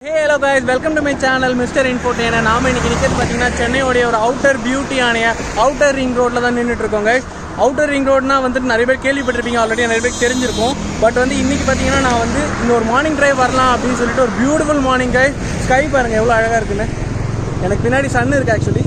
Hey hello guys welcome to my channel mister இன்ஃபோட்டேன நாம இன்னைக்கு நிற்கிறது பார்த்தீங்கன்னா சென்னையோடைய ஒரு அவுட்டர் பியூட்டியான அவுட்டர் ரிங் ரோட்டில் தான் நின்றுட்டு இருக்கோம் guys அவுட்டர் ரிங் ரோட்னா வந்துட்டு நிறைய பேர் கேள்விப்பட்டிருப்பீங்க ஆல்ரெடி நிறைய பேர் தெரிஞ்சிருக்கும் பட் வந்து இன்னைக்கு பார்த்தீங்கன்னா நான் வந்து இந்த ஒரு மார்னிங் டிரைவ் வரலாம் அப்படின்னு சொல்லிட்டு ஒரு பியூட்டிஃபுல் மார்னிங் guys ஸ்கை பாருங்க எவ்வளோ அழகாக இருக்குன்னு எனக்கு பின்னாடி சன் இருக்கு ஆக்சுவலி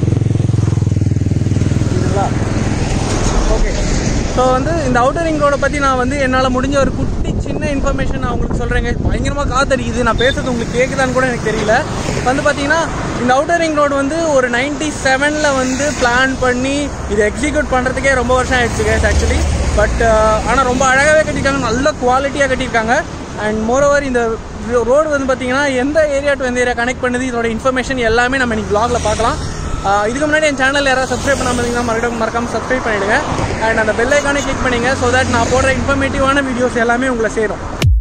இதுங்களா ஓகே ஸோ வந்து இந்த அவுட்டர் ரிங் ரோடை பற்றி நான் வந்து என்னால் முடிஞ்ச ஒரு குட்டி சின்ன இன்ஃபர்மேஷன் நான் உங்களுக்கு சொல்கிறேங்க பயங்கரமாக காத்தடிக்குது நான் பேசுறது உங்களுக்கு கேட்குதான்னு கூட எனக்கு தெரியல வந்து பார்த்தீங்கன்னா இந்த அவுட்டர் ரிங் ரோடு வந்து ஒரு நைன்டி செவனில் வந்து பிளான் பண்ணி இதை எக்ஸிக்யூட் பண்ணுறதுக்கே ரொம்ப வருஷம் ஆயிடுச்சு கேஸ் ஆக்சுவலி பட் ஆனால் ரொம்ப அழகாகவே கட்டியிருக்காங்க நல்ல குவாலிட்டியாக கட்டியிருக்காங்க அண்ட் மோரோவர் இந்த ரோடு வந்து பார்த்தீங்கன்னா எந்த ஏரியா டு எந்த ஏரியா கனெக்ட் பண்ணுது இதோட இன்ஃபர்மேஷன் எல்லாமே நம்ம இன்னைக்கு vlogல பார்க்கலாம் ஆஹ் இதுக்கு முன்னாடி என் சேனல் யாராவது சப்ஸ்கிரைப் பண்ணாம இருந்தீங்கன்னா மறுபடியும் மறக்காம சப்ஸ்கிரைப் பண்ணிடுங்க அண்ட் அந்த பெல் ஐக்கானை கிளிக் பண்ணுங்க ஸோ தட் நான் போடுற இன்ஃபர்மேட்டிவான வீடியோஸ் எல்லாமே உங்களை சேரும்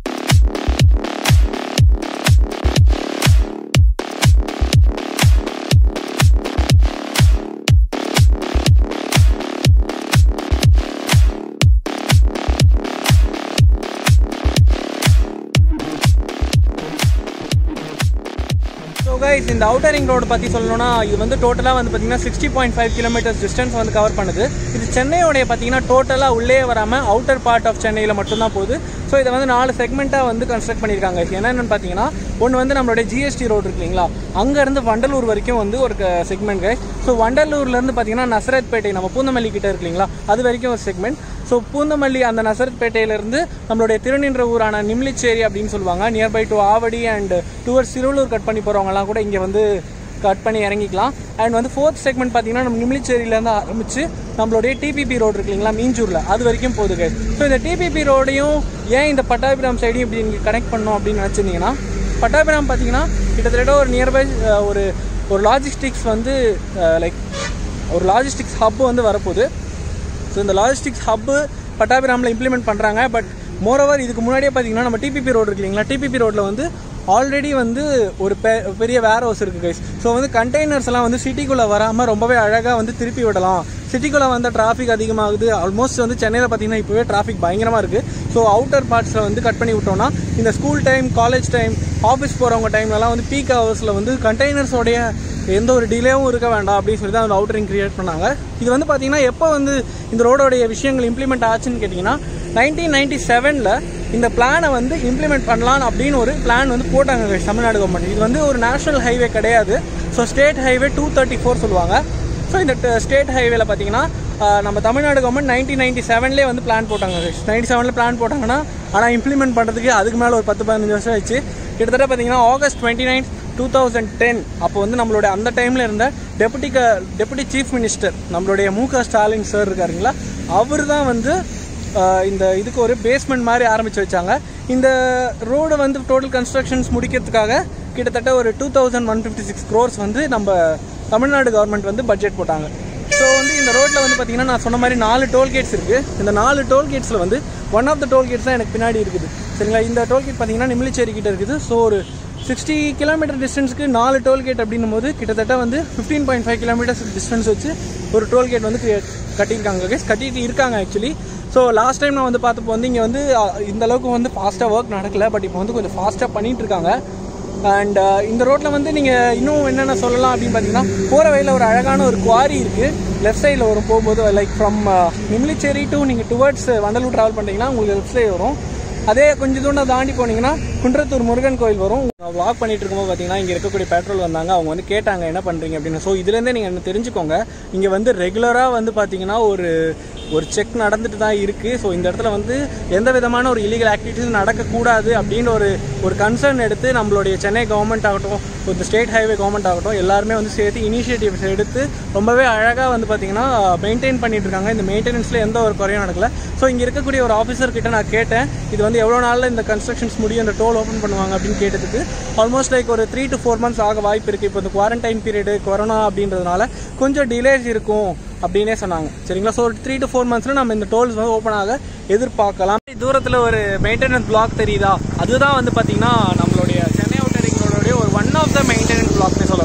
ஸோ கைஸ் இந்த அவுட்டர் ரிங் ரோடு பற்றி சொல்லணும்னா இது வந்து டோட்டலாக வந்து பார்த்தீங்கன்னா sixty point five kilometres distance வந்து கவர் பண்ணுது இது சென்னையோடைய பார்த்தீங்கன்னா டோட்டலாக உள்ளே வராமல் அவுட்டர் பார்ட் ஆஃப் சென்னையில் மட்டும்தான் போகுது ஸோ இதை வந்து நாலு செக்மெண்ட்டாக வந்து கன்ஸ்ட்ரக்ட் பண்ணியிருக்காங்க என்னென்னு பார்த்தீங்கன்னா ஒன்று வந்து நம்மளுடைய ஜிஎஸ்டி ரோடு இருக்கு இல்லைங்களா அங்கேருந்து வண்டலூர் வரைக்கும் வந்து ஒரு செக்மெண்ட் கைஸ் ஸோ வண்டலூர்லேருந்து பார்த்தீங்கன்னா நசரத்பேட்டை நம்ம பூந்தமல்லி கிட்ட இருக்கு இல்லைங்களா அது வரைக்கும் ஒரு செக்மெண்ட் ஸோ பூந்தமல்லி அந்த நசரத்பேட்டையிலேருந்து நம்மளுடைய திருநின்ற ஊரான நிம்லிச்சேரி அப்படின்னு சொல்லுவாங்க nearby to Avadi and towards Tiruvallur cut பண்ணி போகிறவங்கலாம் கூட இங்கே வந்து கட் பண்ணி இறங்கிக்கலாம் அண்ட் வந்து ஃபோர்த் செக்மெண்ட் பார்த்தீங்கன்னா நம்ம நிம்லிச்சேரியிலேருந்து ஆரம்பிச்சு நம்மளுடைய டிபிபி ரோடு இருக்கு இல்லைங்களா மீஞ்சூரில் அது வரைக்கும் போகுது ஸோ இந்த டிபிபி ரோடையும் ஏன் இந்த பட்டாபிராம் சைடையும் இப்படி இங்கே கனெக்ட் பண்ணோம் அப்படின்னு நினச்சிருந்தீங்கன்னா பட்டாபிராம் பார்த்தீங்கன்னா கிட்டத்தட்ட ஒரு நியர்பை ஒரு ஒரு லாஜிஸ்டிக்ஸ் வந்து லைக் ஒரு லாஜிஸ்டிக்ஸ் ஹப் வந்து வரப்போகுது ஸோ இந்த லாஜிஸ்டிக்ஸ் ஹப்பு பட்டாபிராமில் இம்ப்ளிமெண்ட் பண்ணுறாங்க பட் மோரோவர் இதுக்கு முன்னாடியே பார்த்தீங்கன்னா நம்ம டிபிபி ரோடு இருக்கு இல்லைங்களா டிபிபி ரோட்டில் வந்து ஆல்ரெடி வந்து ஒரு பெ பெரிய வேர் ஹவுஸ் இருக்குது கைஸ் ஸோ வந்து கண்டெய்னர்ஸ் எல்லாம் வந்து சிட்டிக்குள்ளே வராமல் ரொம்பவே அழகாக வந்து திருப்பி விடலாம் சிட்டிக்குள்ளே வந்து டிராஃபிக் அதிகமாகுது ஆல்மோஸ்ட் வந்து சென்னையில் பார்த்தீங்கன்னா இப்போவே டிராஃபிக் பயங்கரமாக இருக்குது ஸோ அவுட்டர் பார்ட்ஸில் வந்து கட் பண்ணி விட்டோம்னா இந்த school time college time office போகிறவங்க டைம்லலாம் வந்து பீக் ஹவர்ஸில் வந்து கண்டெய்னர்ஸோடைய எந்த ஒரு டிலேவும் இருக்க வேண்டாம் அப்படின்னு சொல்லி தான் அந்த அவுட்டரிங் கிரியேட் பண்ணாங்க இது வந்து பார்த்தீங்கன்னா எப்போ வந்து இந்த ரோடோடைய விஷயங்கள் இம்ப்ளிமெண்ட் ஆச்சுன்னு கேட்டிங்கன்னா நைன்டீன் நைன்டி செவனில் இந்த பிளானை வந்து இம்ப்ளிமெண்ட் பண்ணலாம் அப்படின்னு ஒரு பிளான் வந்து போட்டாங்க guys, தமிழ்நாடு கவர்மெண்ட் இது வந்து ஒரு நேஷனல் ஹைவே கிடையாது so state highway two thirty four சொல்லுவாங்க ஸோ இந்த ஸ்டேட் ஹைவேல பார்த்தீங்கன்னா ஆஹ், நம்ம தமிழ்நாடு கவர்மெண்ட் நைன்டீன் நைன்டி செவன்லேயே வந்து பிளான் போட்டாங்க நைன்டி செவனில் பிளான் போட்டாங்கன்னா ஆனால் இம்ப்ளிமெண்ட் பண்ணுறதுக்கு அதுக்கு மேலே ஒரு பத்து பதினஞ்சு வருஷம் ஆச்சு கிட்டத்தட்ட பார்த்தீங்கன்னா August twenty nine two thousand ten அப்போ வந்து நம்மளோட அந்த டைமில் இருந்த டெபுட்டி க டெபுட்டி சீஃப் மினிஸ்டர் நம்மளுடைய மு க ஸ்டாலின் சார் இருக்காருங்களா அவர் தான் வந்து ஆஹ், இந்த இதுக்கு ஒரு பேஸ்மெண்ட் மாதிரி ஆரம்பித்து வச்சாங்க இந்த ரோடு வந்து டோட்டல் கன்ஸ்ட்ரக்ஷன்ஸ் முடிக்கிறதுக்காக கிட்டத்தட்ட ஒரு two thousand one fifty six crores வந்து நம்ம தமிழ்நாடு கவர்மெண்ட் வந்து பட்ஜெட் போட்டாங்க ஸோ வந்து இந்த ரோட்டில் வந்து பார்த்தீங்கன்னா நான் சொன்ன மாதிரி நாலு டோல்கேட்ஸ் இருக்குது இந்த நாலு டோல்கேட்ஸில் வந்து ஒன் ஆஃப் த டோல்கேட்ஸ் தான் எனக்கு பின்னாடி இருக்குது சரிங்களா இந்த டோல்கேட் பார்த்தீங்கன்னா நிமிலிச்சேரி கிட்ட இருக்குது ஸோ ஒரு சிக்ஸ்டி கிலோமீட்டர் டிஸ்டன்ஸ்க்கு நாலு டோல்கேட் அப்படின்னும் போது கிட்டத்தட்ட வந்து fifteen point five kilometres distance வச்சு ஒரு டோல்கேட் வந்து create- கட்டியிருக்காங்க guys. கட்டிட்டு இருக்காங்க ஆக்சுவலி ஸோ லாஸ்ட் டைம் நான் வந்து பார்த்தப்போ வந்து இங்கே வந்து அஹ், இந்த அளவுக்கு வந்து ஃபாஸ்ட்டாக ஒர்க் நடக்கல பட் இப்போ வந்து கொஞ்சம் ஃபாஸ்ட்டாக பண்ணிட்டு இருக்காங்க அண்ட் இந்த ரோட்டில் வந்து நீங்கள் இன்னும் என்னென்ன சொல்லலாம் அப்படின்னு பார்த்தீங்கன்னா போகிற வழியில் ஒரு அழகான ஒரு குவாரி இருக்குது லெஃப்ட் சைடில் வரும் போகும்போது லைக் ஃப்ரம் நிம்லிச்சேரி டு நீங்கள் டுவர்ட்ஸ் வண்டலூர் ட்ராவல் பண்ணிட்டீங்கன்னா உங்களுக்கு லெஃப்ட் சைடு வரும் அதே கொஞ்சம் தூரம் தாண்டி போனீங்கன்னா குன்றத்தூர் முருகன் கோயில் வரும் வாக் பண்ணிட்டு இருக்கும்போது பார்த்தீங்கன்னா இங்கே இருக்கக்கூடிய பெட்ரோல் வந்தாங்க அவங்க வந்து கேட்டாங்க என்ன பண்ணுறீங்க அப்படின்னு ஸோ இதுலேருந்தே நீங்கள் என்ன தெரிஞ்சுக்கோங்க இங்கே வந்து ரெகுலராக வந்து பார்த்தீங்கன்னா ஒரு ஒரு செக் நடந்துட்டு தான் இருக்குது ஸோ இந்த இடத்துல வந்து எந்த விதமான ஒரு இல்லீகல் ஆக்டிவிட்டிஸ் நடக்கக்கூடாது அப்படின்னு ஒரு ஒரு கன்சர்ன் எடுத்து நம்மளுடைய சென்னை கவர்மெண்ட் ஆகட்டும் இந்த ஸ்டேட் ஹைவே கவர்மெண்ட் ஆகட்டும் எல்லாருமே வந்து சேர்த்து இனிஷியேட்டிவ்ஸ் எடுத்து ரொம்பவே அழகாக வந்து பார்த்தீங்கன்னா மெயின்டைன் பண்ணிட்டு இருக்காங்க இந்த மெயின்டெனன்ஸில் எந்த ஒரு குறையும் நடக்கல ஸோ இங்கே இருக்கக்கூடிய ஒரு ஆஃபீஸர் கிட்ட நான் கேட்டேன் இது வந்து எவ்வளோ நாளில் இந்த கன்ஸ்ட்ரக்ஷன்ஸ் முடியும் இந்த டோல் ஓப்பன் பண்ணுவாங்க அப்படின்னு கேட்டதுக்கு ஆல்மோஸ்ட் லைக் ஒரு த்ரீ டு ஃபோர் மந்த்ஸ் ஆக வாய்ப்பு இருக்குது இப்போ இந்த குவாரண்டைன் பீரியடு கொரோனா அப்படின்றதுனால கொஞ்சம் டிலேஸ் இருக்கும் அப்படின்னே சொன்னாங்க சரிங்களா ஸோ ஒரு த்ரீ டு ஃபோர் மந்த்ஸில் நம்ம இந்த டோல்ஸ் வந்து ஓப்பன் ஆக எதிர்பார்க்கலாம் தூரத்தில் ஒரு மெயின்டெனன்ஸ் பிளாக் தெரியுதா அதுதான் வந்து பார்த்தீங்கன்னா நம்மளுடைய சென்னை அவுட்டரிங் ரோடோடைய ஒரு ஒன் ஆஃப் த மெயின்டெனன்ஸ் பிளாக்னே சொல்லலாம்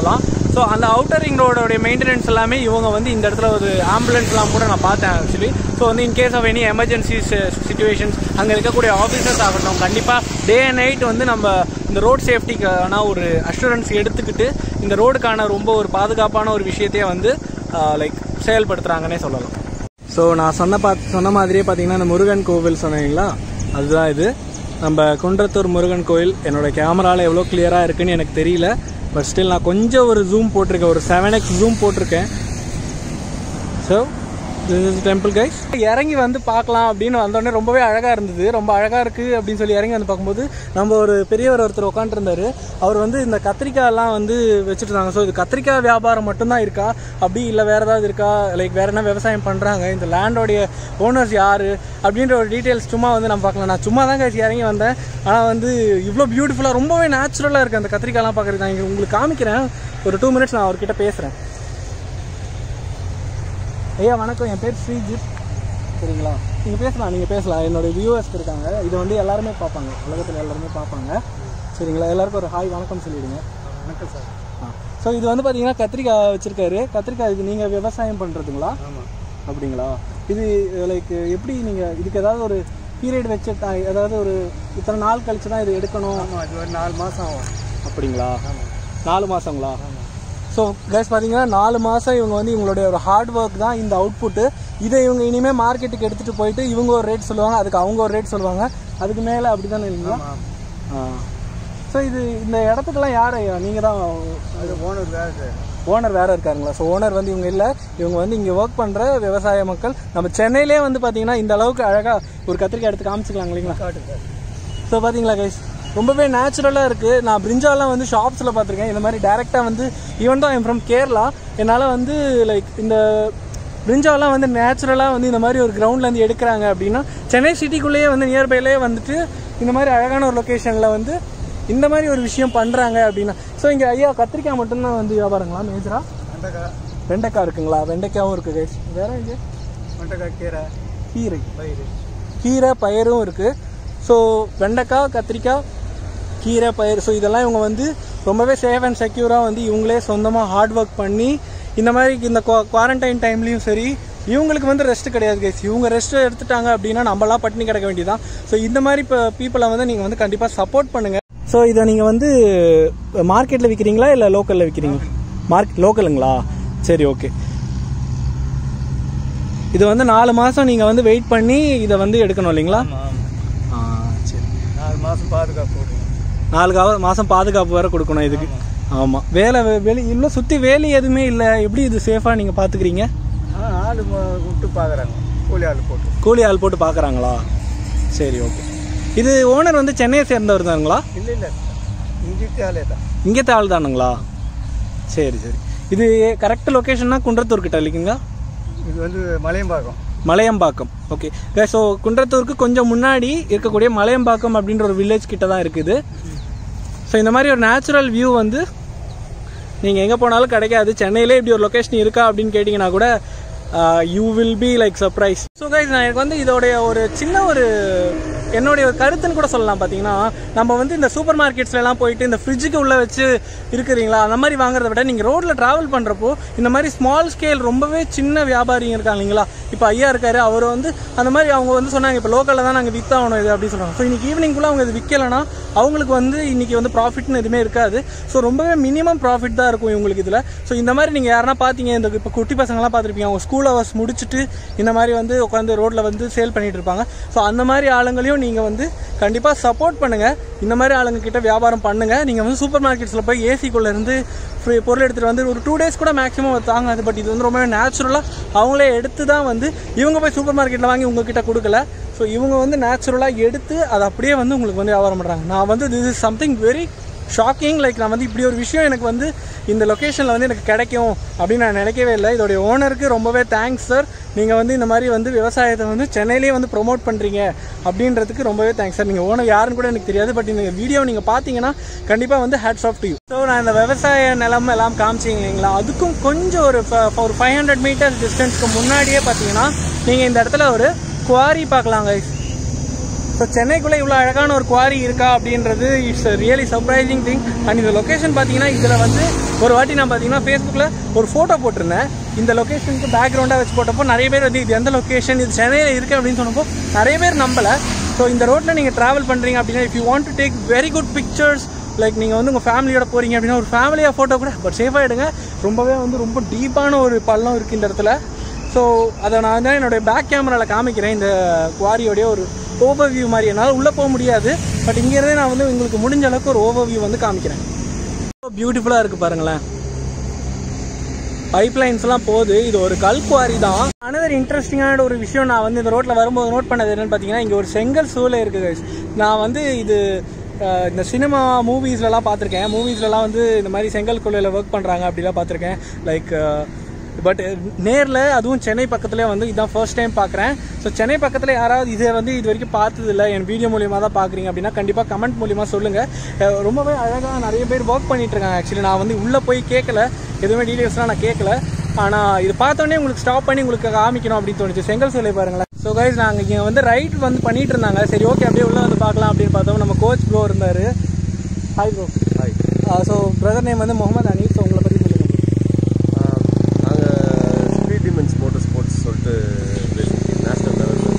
ஸோ அந்த அவுட்டர் ரிங் ரோடோடைய மெயின்டெனன்ஸ் எல்லாமே இவங்க வந்து இந்த இடத்துல ஒரு ஆம்புலன்ஸ்லாம் கூட நான் பார்த்தேன் ஆக்சுவலி ஸோ வந்து in case of any emergencies situations அங்கே இருக்கக்கூடிய ஆஃபீஸர்ஸ் ஆகட்டும் கண்டிப்பாக டே அண்ட் நைட் வந்து நம்ம இந்த ரோட் சேஃப்டிக்கான ஒரு அஷூரன்ஸ் எடுத்துக்கிட்டு இந்த ரோடுக்கான ரொம்ப ஒரு பாதுகாப்பான ஒரு விஷயத்தையே வந்து லைக் செயல்படுத்துகிறாங்கன்னே சொல்லலாம் ஸோ நான் சொன்ன பார்த்து சொன்ன மாதிரியே பார்த்தீங்கன்னா இந்த முருகன் கோவில் சொன்னீங்களா அதுதான் இது நம்ம குன்றத்தூர் முருகன் கோயில் என்னோட கேமராவில் எவ்வளோ கிளியராக இருக்குன்னு எனக்கு தெரியல பட் ஸ்டில் நான் கொஞ்சம் ஒரு ஜூம் போட்டிருக்கேன் ஒரு செவன் எக்ஸ் ஜூம் போட்டிருக்கேன் so this is temple guys இறங்கி வந்து பார்க்கலாம் அப்படின்னு வந்தோடனே ரொம்பவே அழகாக இருந்தது ரொம்ப அழகாக இருக்குது அப்படின்னு சொல்லி இறங்கி வந்து பார்க்கும்போது நம்ம ஒரு பெரியவர் ஒருத்தர் உட்காந்துருந்தாரு அவர் வந்து இந்த கத்திரிக்காயெல்லாம் வந்து வச்சுட்டு இருந்தாங்க ஸோ இது கத்திரிக்காய் வியாபாரம் மட்டும்தான் இருக்கா அப்படி இல்லை வேறு ஏதாவது இருக்கா லைக் வேறு என்ன விவசாயம் பண்ணுறாங்க இந்த லேண்டோடைய ஓனர்ஸ் யார் அப்படின்ற ஒரு டீட்டெயில்ஸ் சும்மா வந்து நம்ம பார்க்கலாம் நான் சும்மா தான் கழிச்சு இறங்கி வந்தேன் ஆனால் வந்து இவ்வளோ பியூட்டிஃபுல்லாக ரொம்பவே நேச்சுரலாக இருக்குது அந்த கத்திரிக்காயெல்லாம் பார்க்குறது நான் இங்க உங்களுக்கு காமிக்கிறேன் ஒரு டூ மினிட்ஸ் நான் அவர்கிட்ட பேசுகிறேன் ஐயா வணக்கம் என் பேர் ஸ்ரீஜித் சரிங்களா நீங்கள் பேசலாம் நீங்கள் பேசலாம் என்னோட வியூவர்ஸ் இருக்காங்க இதை வந்து எல்லாருமே பார்ப்பாங்க உலகத்தில் எல்லாருமே பார்ப்பாங்க சரிங்களா எல்லாருக்கும் ஒரு ஹாய் வணக்கம் சொல்லிவிடுங்க வணக்கம் சார் ஆ ஸோ இது வந்து பார்த்தீங்கன்னா கத்திரிக்காய் வச்சுருக்காரு கத்திரிக்காய் இது நீங்கள் விவசாயம் பண்ணுறதுங்களா ஆமாம் அப்படிங்களா இது லைக் எப்படி நீங்கள் இதுக்கு ஏதாவது ஒரு பீரியட் வச்சு ட- ஏதாவது ஒரு இத்தனை நாள் கழிச்சு தான் இது எடுக்கணும் ஆமாம் அது ஒரு நாலு மாதம் ஆகும் அப்படிங்களா ஆமாம் நாலு மாதங்களா ஆமாம் ஸோ கைஸ் பார்த்தீங்கன்னா நாலு மாதம் இவங்க வந்து இவங்களுடைய ஒரு ஹார்ட் ஒர்க் தான் இந்த அவுட்புட்டு இதை இவங்க இனிமேல் மார்க்கெட்டுக்கு எடுத்துகிட்டு போயிட்டு இவங்க ஒரு ரேட் சொல்லுவாங்க அதுக்கு அவங்க ஒரு ரேட் சொல்லுவாங்க அதுக்கு மேலே அப்படி தானே இல்லைங்களா ஆமாம் ஆ ஸோ இது இந்த இடத்துக்கெல்லாம் யார் ஐயா நீங்கள் தான் அது ஓனர் வேறு சார் ஓனர் வேறு இருக்காருங்களா ஸோ ஓனர் வந்து இவங்க இல்லை இவங்க வந்து இங்கே ஒர்க் பண்ணுற விவசாய மக்கள் நம்ம சென்னையிலே வந்து பார்த்தீங்கன்னா இந்த அளவுக்கு அழகாக ஒரு கத்திரிக்காய் எடுத்து காமிச்சிக்கலாம் இல்லைங்களா காட்டு சார் ஸோ பார்த்தீங்களா கைஸ் ரொம்பவே நேச்சுரலாக இருக்குது நான் பிரிஞ்சாலாம் வந்து ஷாப்ஸில் பார்த்துருக்கேன் இந்த மாதிரி டேரெக்டாக வந்து ஈவன் தான் ஐம் ஃப்ரம் கேரளா என்னால் வந்து லைக் இந்த பிரிஞ்சாலாம் வந்து நேச்சுரலாக வந்து இந்த மாதிரி ஒரு கிரவுண்ட்லேருந்து எடுக்கிறாங்க அப்படின்னா சென்னை சிட்டிக்குள்ளேயே வந்து நியர்பைலேயே வந்துட்டு இந்த மாதிரி அழகான ஒரு லொக்கேஷனில் வந்து இந்த மாதிரி ஒரு விஷயம் பண்ணுறாங்க அப்படின்னா ஸோ இங்கே ஐயா கத்திரிக்காய் மட்டும்தான் வந்து வியாபாரங்களா மேஜரா வெண்டைக்காய் வெண்டைக்காய் இருக்குங்களா வெண்டைக்காயும் இருக்குது கைஸ் வேறு இங்கே வெண்டைக்காய் கீரை கீரை பயிர் கீரை பயிரும் இருக்குது ஸோ வெண்டைக்காய் கத்திரிக்காய் கீரை பயிர் ஸோ இதெல்லாம் இவங்க வந்து ரொம்பவே சேஃப் அண்ட் செக்யூராக வந்து இவங்களே சொந்தமாக ஹார்ட் ஒர்க் பண்ணி இந்த மாதிரி இந்த குவாரண்டைன் டைம்லேயும் சரி இவங்களுக்கு வந்து ரெஸ்ட் கிடையாது கைஸ் இவங்க ரெஸ்ட் எடுத்துட்டாங்க அப்படின்னா நம்மளாம் பட்டினி கிடக்க வேண்டியதான் ஸோ இந்த மாதிரி இப்போ பீப்புளை வந்து நீங்கள் வந்து கண்டிப்பாக சப்போர்ட் பண்ணுங்கள் ஸோ இதை நீங்கள் வந்து மார்க்கெட்டில் விற்கிறீங்களா இல்லை லோக்கலில் விற்கிறீங்க மார்க்கெட் லோக்கலுங்களா சரி ஓகே இது வந்து நாலு மாதம் நீங்கள் வந்து வெயிட் பண்ணி இதை வந்து எடுக்கணும் இல்லைங்களா ஆமாம் ஆமாம் ஆ சரி நாலு மாதம் பாதுகாப்பு போடுவோம் நாலு காவ மாதம் பாதுகாப்பு வேற கொடுக்கணும் இதுக்கு ஆமாம் வேலை வே- வெளி இல்லை சுற்றி வேலி எதுவுமே இல்லை எப்படி இது சேஃபாக நீங்கள் பார்த்துக்கிறீங்க ஆ ஆள் ம- விட்டு பார்க்குறாங்க கூலி ஆள் போட்டு கூலி ஆள் போட்டு பார்க்குறாங்களா சரி ஓகே இது ஓனர் வந்து சென்னையை சேர்ந்தவர் தானுங்களா இல்லை இல்லை இங்கிட்டு ஆளே தான் இங்கே ஆள் தானுங்களா சரி சரி இது கரெக்ட் லொக்கேஷன்னா குன்றத்தூர் கிட்ட இல்லைங்களா இது வந்து மலையம்பாக்கம் மலையம்பாக்கம் ஓகே ஸோ குன்றத்தூருக்கு கொஞ்சம் முன்னாடி இருக்கக்கூடிய மலையம்பாக்கம் அப்படின்ற ஒரு வில்லேஜ் கிட்ட தான் இருக்குது ஸோ இந்த மாதிரி ஒரு நேச்சுரல் வியூ வந்து நீங்கள் எங்கே போனாலும் கிடைக்காது சென்னையிலே இப்படி ஒரு லொக்கேஷன் இருக்கா அப்படின்னு கேட்டிங்கன்னா கூட you will be like surprise so guys நான் எனக்கு வந்து இதோடைய ஒரு சின்ன ஒரு என்னுடைய ஒரு கருத்துன்னு கூட சொல்லலாம் பார்த்தீங்கன்னா நம்ம வந்து இந்த சூப்பர் மார்க்கெட்ஸ்லாம் போயிட்டு இந்த ஃப்ரிட்ஜுக்கு உள்ளே வச்சு இருக்கிறீங்களா அந்த மாதிரி வாங்குறத விட நீங்கள் ரோட்டில் ட்ராவல் பண்ணுறப்போ இந்த மாதிரி ஸ்மால் ஸ்கேல் ரொம்பவே சின்ன வியாபாரிங்க இருக்காங்க இல்லைங்களா இப்போ ஐயா இருக்காரு அவர் வந்து அந்த மாதிரி அவங்க வந்து சொன்னாங்க இப்போ லோக்கலில் தான் நாங்கள் வித்தாகணும் இது அப்படின்னு சொல்கிறாங்க ஸோ இன்னைக்கு ஈவினிங்குள்ளே அவங்க இது விற்கலைன்னா அவங்களுக்கு வந்து இன்னைக்கு வந்து ப்ராஃபிட்னு எதுவுமே இருக்காது ஸோ ரொம்பவே மினிமம் ப்ராஃபிட் தான் இருக்கும் இவங்களுக்கு இதில் ஸோ இந்த மாதிரி நீங்கள் யாருன்னா பார்த்தீங்க இந்த இப்போ குட்டி பசங்களாம் பார்த்துருப்பீங்க அவங்க ஸ்கூல் ஹவர்ஸ் முடிச்சுட்டு இந்த மாதிரி வந்து உட்காந்து ரோட்டில் வந்து சேல் பண்ணிட்டு இருப்பாங்க ஸோ அந்த மாதிரி ஆளுங்களையும் நீங்கள் வந்து கண்டிப்பாக சப்போர்ட் பண்ணுங்கள் இந்த மாதிரி ஆளுங்க கிட்ட வியாபாரம் பண்ணுங்கள் நீங்கள் வந்து சூப்பர் மார்க்கெட்ஸில் போய் ஏசிக்குள்ளே இருந்து ஃப்ரீ பொருள் எடுத்துகிட்டு வந்து ஒரு டூ டேஸ் கூட மேக்ஸிமம் தாங்காது பட் இது வந்து ரொம்பவே நேச்சுரலாக அவங்களே எடுத்து தான் வந்து இவங்க போய் சூப்பர் மார்க்கெட்டில் வாங்கி உங்ககிட்ட கொடுக்கல ஸோ இவங்க வந்து நேச்சுரலாக எடுத்து அதை அப்படியே வந்து உங்களுக்கு வந்து வியாபாரம் பண்ணுறாங்க நான் வந்து this is something very shocking like நான் வந்து இப்படி ஒரு விஷயம் எனக்கு வந்து இந்த லொக்கேஷனில் வந்து எனக்கு கிடைக்கும் அப்படின்னு நான் நினைக்கவே இல்லை இதோடைய ஓனருக்கு ரொம்பவே தேங்க்ஸ் சார் நீங்கள் வந்து இந்த மாதிரி வந்து விவசாயத்தை வந்து சென்னையிலேயே வந்து ப்ரொமோட் பண்ணுறீங்க அப்படின்றதுக்கு ரொம்பவே தேங்க்ஸ் சார் நீங்கள் ஓனர் யாருன்னு கூட எனக்கு தெரியாது பட் இந்த வீடியோ நீங்கள் பார்த்தீங்கன்னா கண்டிப்பாக வந்து hats off to you so நான் இந்த விவசாய நிலம் எல்லாம் காமிச்சிங்க இல்லைங்களா அதுக்கும் கொஞ்சம் ஒரு ஃப- ஒரு ஃபைவ் ஹண்ட்ரட் மீட்டர்ஸ் டிஸ்டன்ஸ்க்கு முன்னாடியே பார்த்தீங்கன்னா நீங்கள் இந்த இடத்துல ஒரு குவாரி பார்க்கலாம் guys ஸோ சென்னைக்குள்ளே இவ்வளோ அழகான ஒரு குவாரி இருக்கா அப்படின்றது it's really surprising thing and இந்த லொக்கேஷன் பார்த்தீங்கன்னா இதில் வந்து ஒரு வாட்டி நான் பார்த்தீங்கன்னா ஃபேஸ்புக்கில் ஒரு ஃபோட்டோ போட்டிருந்தேன் இந்த லொக்கேஷனுக்கு பேக்ரவுண்டாக வச்சு போட்டப்போ நிறைய பேர் வந்து இது எந்த லொக்கேஷன் இது சென்னையில் இருக்குது அப்படின்னு சொன்னப்போ நிறைய பேர் நம்பலை ஸோ இந்த ரோட்டில் நீங்கள் ட்ராவல் பண்ணுறீங்க அப்படின்னா if you want to take very good pictures like நீங்கள் வந்து உங்கள் ஃபேமிலியோட போகிறீங்க அப்படின்னா ஒரு ஃபேமிலியாக ஃபோட்டோ கூட பட் சேஃபாக எடுங்க ரொம்பவே வந்து ரொம்ப டீப்பான ஒரு பள்ளம் இருக்குது இந்த இடத்துல ஸோ அதை நான் தான் என்னுடைய பேக் கேமராவில் காமிக்கிறேன் இந்த குவாரியோடைய ஒரு ஓவர் வியூ மாதிரி என்னால் உள்ளே போக முடியாது பட் இங்கேருந்தே நான் வந்து உங்களுக்கு முடிஞ்ச அளவுக்கு ஒரு ஓவர் வியூ வந்து காமிக்கிறேன் ரொம்ப பியூட்டிஃபுல்லாக இருக்குது பாருங்களேன் பைப் லைன்ஸ்லாம் போகுது இது ஒரு கல் குவாரி தான் அனதர் இன்ட்ரெஸ்டிங்கான ஒரு விஷயம் நான் வந்து இந்த ரோட்டில் வரும்போது நோட் பண்ணது என்னன்னு பார்த்தீங்கன்னா இங்கே ஒரு செங்கல் சூளை இருக்குது guys. நான் வந்து இது அஹ், இந்த சினிமா மூவிஸ்லலாம் பார்த்துருக்கேன் மூவிஸ்லலாம் வந்து இந்த மாதிரி செங்கல் குள்ளையில் ஒர்க் பண்ணுறாங்க அப்படிலாம் பார்த்துருக்கேன் லைக் பட் நேரில் அதுவும் சென்னை பக்கத்துலேயே வந்து இதான் ஃபர்ஸ்ட் டைம் பார்க்குறேன் ஸோ சென்னை பக்கத்தில் யாராவது இதை வந்து இது வரைக்கும் பார்த்ததில்ல என் வீடியோ மூலியமாக தான் பார்க்குறீங்க அப்படின்னா கண்டிப்பாக கமெண்ட் மூலியமாக சொல்லுங்கள் ரொம்பவே அழகாக நிறைய பேர் ஒர்க் பண்ணிட்டு இருக்காங்க ஆக்சுவலி நான் வந்து உள்ளே போய் கேட்கல எதுவுமே டீட்டெயில்ஸ்லாம் நான் கேட்கல ஆனால் இது பார்த்தோன்னே உங்களுக்கு ஸ்டாப் பண்ணி உங்களுக்கு காமிக்கணும் அப்படின்னு தோணுச்சு செங்கல் சிலை பாருங்களேன் ஸோ கைஸ் நாங்கள் இங்கே வந்து ரைட் வந்து பண்ணிட்டு இருந்தாங்க சரி ஓகே அப்படியே உள்ளே வந்து பார்க்கலாம் அப்படின்னு பார்த்தோம் நம்ம கோச் ப்ரோ இருந்தார் hi bro hi so brother name வந்து முகமது அனீஸ் ஸோ உங்களை பற்றி சொல்லுங்கள் நாங்கள் ஸ்பீட் டிமென்ஸ் மோட்டர் ஸ்போர்ட்ஸ் சொல்லிட்டு நேஷ்னல் லெவலில்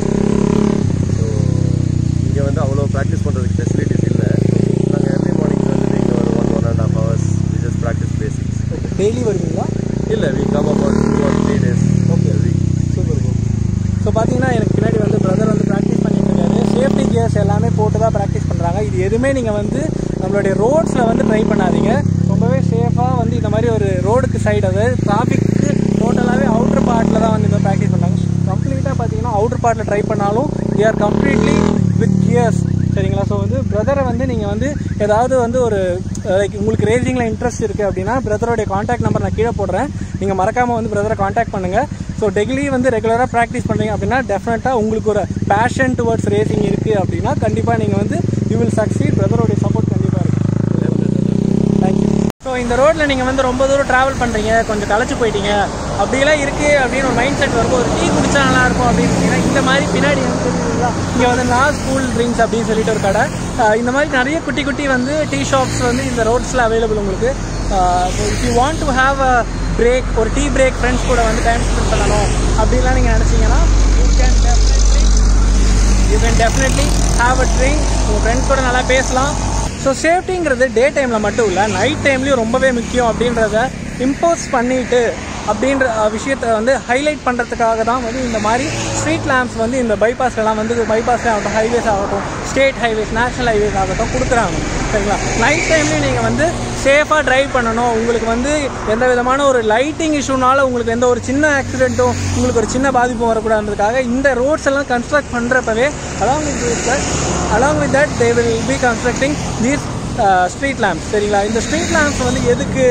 ஸோ இங்கே வந்து அவ்வளோ ப்ராக்டிஸ் பண்ணுறதுக்கு ஃபெசிலிட்டிஸ் இல்லை நாங்கள் எவ்ரி மார்னிங் வந்து இங்கே ஒரு one one and half hours we just practice basics daily வருவீங்களா இல்லை we come about two or three days okay week super bro so பார்த்தீங்கன்னா எனக்கு பின்னாடி வந்து பிரதர் வந்து ப்ராக்டிஸ் பண்ணிட்டு இருக்காரு சேஃப்டி கியர்ஸ் எல்லாமே போட்டு தான் ப்ராக்டிஸ் பண்ணுறாங்க இது எதுவுமே நீங்கள் வந்து நம்மளுடைய ரோட்ஸில் வந்து ட்ரை பண்ணாதீங்க ரொம்பவே சேஃபாக வந்து இந்த மாதிரி ஒரு ரோடுக்கு சைடு அதாவது டிராஃபிக்கு டோட்டலாகவே அவுட்டர் பார்ட்டில் தான் வந்து இந்த ப்ராக்டிஸ் பண்ணுறாங்க கம்ப்ளீட்டாக பார்த்தீங்கன்னா அவுட்டர் பார்ட்டில் ட்ரை பண்ணாலும் they are completely with gears சரிங்களா ஸோ வந்து பிரதரை வந்து நீங்கள் வந்து ஏதாவது வந்து ஒரு லைக் உங்களுக்கு ரேசிங்கில் இன்ட்ரெஸ்ட் இருக்குது அப்படின்னா பிரதரோடைய காண்டாக்ட் நம்பர் நான் கீழே போடுறேன் நீங்கள் மறக்காமல் வந்து பிரதரை காண்டாக்ட் பண்ணுங்கள் ஸோ டெய்லி வந்து ரெகுலராக ப்ராக்டிஸ் பண்ணுறீங்க அப்படின்னா டெஃபினட்டாக உங்களுக்கு ஒரு பேஷன் டுவர்ட்ஸ் ரேசிங் இருக்குது அப்படின்னா கண்டிப்பாக நீங்கள் வந்து யூ வில் சக்சீட் பிரதரோடைய சப்போர்ட் கண்டிப்பாக இருக்குது தேங்க்யூ ஸோ இந்த ரோட்டில் நீங்கள் வந்து ரொம்ப தூரம் ட்ராவல் பண்ணுறீங்க கொஞ்சம் களைச்சு போயிட்டீங்க அப்படியெல்லாம் இருக்குது அப்படின்னு ஒரு மைண்ட் செட் வரும்போது ஒரு டீ குடிச்சா நல்லா இருக்கும் அப்படின்னு இருந்தீங்கன்னா இந்த மாதிரி பின்னாடி வந்து தெரியுதுங்களா இங்கே வந்து நான் ஸ்கூல் ட்ரிங்க்ஸ் அப்படின்னு சொல்லிட்டு ஒரு கடை அஹ் இந்த மாதிரி நிறைய குட்டி குட்டி வந்து டீ ஷாப்ஸ் வந்து இந்த ரோட்ஸில் அவைலபிள் உங்களுக்கு so if you want to have a break ஒரு டீ பிரேக் ஃப்ரெண்ட்ஸ் கூட வந்து டைம் ஸ்பெண்ட் பண்ணணும் அப்படின்லாம் நீங்கள் நினச்சிங்கன்னா you can definitely you can definitely have a drink உங்கள் ஃப்ரெண்ட்ஸ் கூட நல்லா பேசலாம் ஸோ சேஃப்டிங்கிறது டே டைமில் மட்டும் இல்லை நைட் டைம்லேயும் ரொம்பவே முக்கியம் அப்படின்றத இம்போஸ் பண்ணிட்டு அப்படின்ற அஹ், விஷயத்தை வந்து ஹைலைட் பண்ணுறதுக்காக தான் வந்து இந்த மாதிரி ஸ்ட்ரீட் லேம்ப்ஸ் வந்து இந்த bypassலலாம் வந்து பைபாஸ் ஆகட்டும் ஹைவேஸ் ஆகட்டும் ஸ்டேட் ஹைவேஸ் நேஷனல் ஹைவேஸ் ஆகட்டும் கொடுக்குறாங்க சரிங்களா நைட் டைம்லேயும் நீங்கள் வந்து சேஃபாக டிரைவ் பண்ணணும் உங்களுக்கு வந்து எந்த விதமான ஒரு லைட்டிங் இஷ்யூனால உங்களுக்கு எந்த ஒரு சின்ன ஆக்சிடென்ட்டும் உங்களுக்கு ஒரு சின்ன பாதிப்பும் வரக்கூடாதுன்றதுக்காக இந்த ரோட்ஸ் எல்லாம் கன்ஸ்ட்ரக்ட் பண்ணுறப்பவே along with that along with that they will be constructing these street lamps சரிங்களா இந்த ஸ்ட்ரீட் லேம்ப்ஸ் வந்து எதுக்கு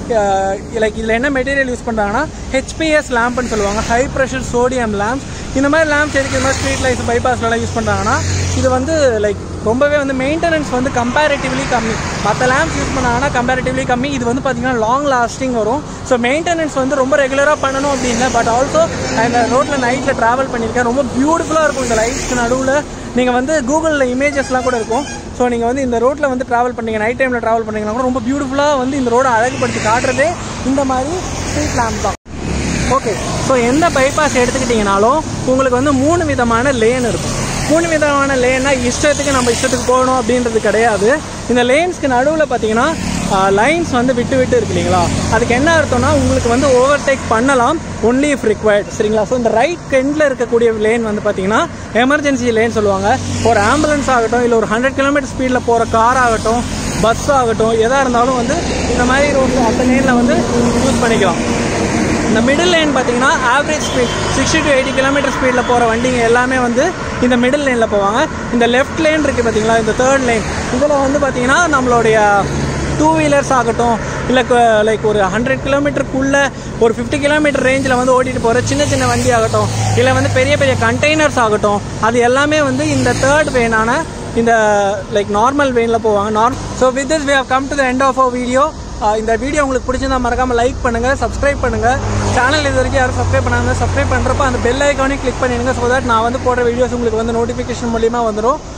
லைக் இதில் என்ன மெட்டீரியல் யூஸ் பண்ணுறாங்கன்னா ஹெச்பிஎஸ் லேம்ப்னு சொல்லுவாங்க ஹை ப்ரெஷர் சோடியம் லேம்ப்ஸ் இந்த மாதிரி லேம்ப்ஸ் எதுக்கு இந்த மாதிரி ஸ்ட்ரீட் லைட்ஸ் பைபாஸ்லலாம் யூஸ் பண்ணுறாங்கன்னா இது வந்து லைக் ரொம்பவே வந்து மெயின்டெனன்ஸ் வந்து கம்பேரிட்டிவ்லி கம்மி மற்ற லேம்ப்ஸ் யூஸ் பண்ணாங்கன்னா கம்பேரிட்டிவ்லி கம்மி இது வந்து பார்த்தீங்கன்னா லாங் லாஸ்டிங் வரும் ஸோ மெயின்டெனன்ஸ் வந்து ரொம்ப ரெகுலராக பண்ணணும் அப்படின்னு பட் ஆல்சோ அந்த ரோட்டில் நைட்டில் ட்ராவல் பண்ணியிருக்கேன் ரொம்ப பியூட்டிஃபுல்லாக இருக்கும் இந்த லைட்ஸ்க்கு நடுவில் நீங்கள் வந்து கூகுளில் இமேஜஸ்லாம் கூட இருக்கும் ஸோ நீங்கள் வந்து இந்த ரோட்டில் வந்து ட்ராவல் பண்ணீங்க நைட் டைமில் ட்ராவல் பண்ணீங்கன்னா கூட ரொம்ப பியூட்டிஃபுல்லாக வந்து இந்த ரோடை அழகுபடுத்தி காட்டுறதே இந்த மாதிரி ஸ்ட்ரீட் லேம்ப் தான் ஓகே ஸோ எந்த பைபாஸ் எடுத்துக்கிட்டிங்கனாலும் உங்களுக்கு வந்து மூணு விதமான லேன் இருக்கும் மூணு விதமான லேன்னா இஷ்டத்துக்கு நம்ம இஷ்டத்துக்கு போகணும் அப்படின்றது கிடையாது இந்த லேன்ஸ்க்கு நடுவில் பார்த்தீங்கன்னா லைன்ஸ் வந்து விட்டு விட்டு இருக்கு இல்லைங்களா அதுக்கு என்ன அர்த்தம்னா உங்களுக்கு வந்து ஓவர்டேக் பண்ணலாம் ஒன்லி இஃப் ரிக்வயர்ட் சரிங்களா ஸோ இந்த ரைட் எண்டில் இருக்கக்கூடிய லேன் வந்து பார்த்தீங்கன்னா எமர்ஜென்சி லேன் சொல்லுவாங்க ஒரு ஆம்புலன்ஸ் ஆகட்டும் இல்லை ஒரு ஹண்ட்ரட் கிலோமீட்டர் ஸ்பீடில் போகிற கார் ஆகட்டும் பஸ் ஆகட்டும் எதாக இருந்தாலும் வந்து இந்த மாதிரி ரோட் அந்த லேனில் வந்து யூஸ் பண்ணிக்கலாம் இந்த மிடில் லைன் பார்த்தீங்கன்னா average speed sixty to eighty kilometre ஸ்பீடில் போகிற வண்டிங்க எல்லாமே வந்து இந்த மிடில் லைனில் போவாங்க இந்த லெஃப்ட் லைன் இருக்குது பார்த்தீங்களா இந்த தேர்ட் லைன் இதில் வந்து பார்த்தீங்கன்னா நம்மளுடைய டூ வீலர்ஸ் ஆகட்டும் இல்லை லைக் ஒரு ஹண்ட்ரட் கிலோமீட்டருக்குள்ளே ஒரு ஃபிஃப்டி கிலோமீட்டர் ரேஞ்சில் வந்து ஓட்டிகிட்டு போகிற சின்ன சின்ன வண்டி ஆகட்டும் இல்லை வந்து பெரிய பெரிய கண்டெய்னர்ஸ் ஆகட்டும் அது எல்லாமே வந்து இந்த தேர்ட் வேனான இந்த லைக் நார்மல் வெயினில் போவாங்க norm so with this we have come to the end of our video இந்த வீடியோ உங்களுக்கு பிடிச்சிருந்தா மறக்காம லைக் பண்ணுங்க சப்ஸ்கிரைப் பண்ணுங்க சேனல் இது வரைக்கும் யாரும் சப்ஸ்கிரைப் பண்ணாங்க சப்ஸ்கிரைப் பண்ணுறப்ப அந்த பெல் ஐக்கானே கிளிக் பண்ணிடுங்க ஸோ தட் நான் வந்து போடுற வீடியோஸ் உங்களுக்கு வந்து நோட்டிஃபிகேஷன் மூலியமா வந்துடும்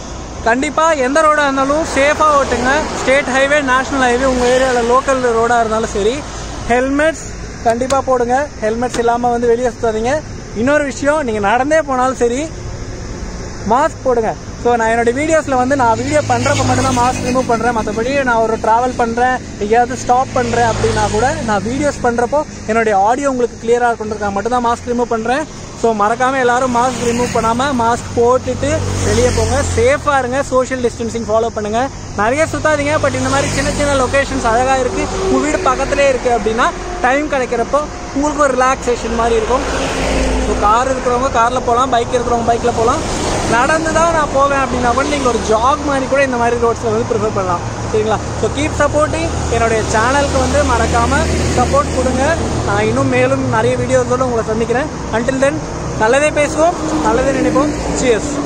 கண்டிப்பாக எந்த ரோடாக இருந்தாலும் சேஃபாக ஓட்டுங்க ஸ்டேட் ஹைவே நேஷனல் ஹைவே உங்கள் ஏரியாவில் லோக்கல் ரோடாக இருந்தாலும் சரி ஹெல்மெட்ஸ் கண்டிப்பாக போடுங்க ஹெல்மெட்ஸ் இல்லாமல் வந்து வெளியே சுத்தாதீங்க இன்னொரு விஷயம் நீங்கள் நடந்தே போனாலும் சரி மாஸ்க் போடுங்க ஸோ நான் என்னோட வீடியோஸில் வந்து நான் வீடியோ பண்ணுறப்ப மட்டும்தான் மாஸ்க் ரிமூவ் பண்ணுறேன் மற்றபடி நான் ஒரு ட்ராவல் பண்ணுறேன் எங்கேயாவது ஸ்டாப் பண்ணுறேன் அப்படின்னா கூட நான் வீடியோஸ் பண்ணுறப்போ என்னுடைய ஆடியோ உங்களுக்கு கிளியராக இருக்குன்றதுக்காக மட்டும்தான் மாஸ்க் ரிமூவ் பண்ணுறேன் ஸோ மறக்காமல் எல்லாரும் மாஸ்க் ரிமூவ் பண்ணாமல் மாஸ்க் போட்டுட்டு வெளியே போங்க சேஃபாக இருங்க சோஷியல் டிஸ்டன்சிங் ஃபாலோ பண்ணுங்கள் நிறைய சுத்தாதீங்க பட் இந்த மாதிரி சின்ன சின்ன லொக்கேஷன்ஸ் அழகாக இருக்குது உங்கள் வீடு பக்கத்துலேயே இருக்குது அப்படின்னா டைம் கிடைக்கிறப்போ உங்களுக்கு ஒரு ரிலாக்ஸேஷன் மாதிரி இருக்கும் ஸோ கார் இருக்கிறவங்க காரில் போகலாம் பைக் இருக்கிறவங்க பைக்கில் போகலாம் நடந்து தான் நான் போவேன் அப்படின்னா கூட நீங்கள் ஒரு ஜாக் மாதிரி கூட இந்த மாதிரி ரோட்ஸில் வந்து ப்ரிஃபர் பண்ணலாம் சரிங்களா ஸோ கீப் சப்போர்ட்டிங் என்னுடைய சேனலுக்கு வந்து மறக்காமல் சப்போர்ட் கொடுங்க நான் இன்னும் மேலும் நிறைய வீடியோஸோடு உங்களை சந்திக்கிறேன் அன்டில் தென் நல்லதே பேசுவோம் நல்லதே நினைப்போம் சியர்ஸ்